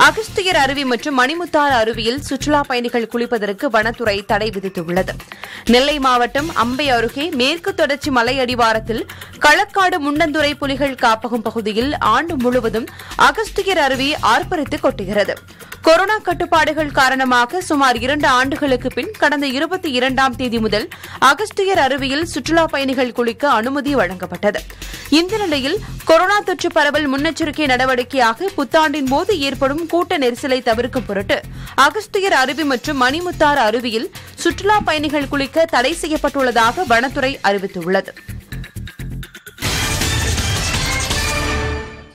அகஸ்தியர் அருவி மற்றும் மணிமுத்தாறு அருவியில் சுற்றுலா பயணிகள் குளிப்பதற்கு வனத்துறை தடை விதித்துள்ளது நெல்லை மாவட்டம் அம்பை அருகே மேற்கு தொடர்ச்சி மலை அடிவாரத்தில் களக்காடு முண்டந்துறை புலிகள் காப்பகம் பகுதியில் ஆண்டு முழுவதும் அகஸ்தியர் அருவி ஆர்ப்பரித்து கொட்டுகிறது கொரோனா கட்டுப்பாடுகள் காரணமாக சுமார் இரண்டு ஆண்டுகளுக்கு பின் கடந்த இருபத்தி இரண்டாம் தேதி முதல் அகஸ்தியர் அருவியில் சுற்றுலா பயணிகள் குளிக்க அனுமதி வழங்கப்பட்டது இந்த நிலையில் கொரோனா தொற்று பரவல் முன்னெச்சரிக்கை நடவடிக்கையாக புத்தாண்டின் போது ஏற்படும் கூட்ட நெரிசலை தவிர்க்கும் பொருட்டு அகஸ்தியர் அருவி மற்றும் மணிமுத்தாறு அருவியில் சுற்றுலா பயணிகள் குளிக்க தடை செய்யப்பட்டுள்ளதாக வனத்துறை அறிவித்துள்ளது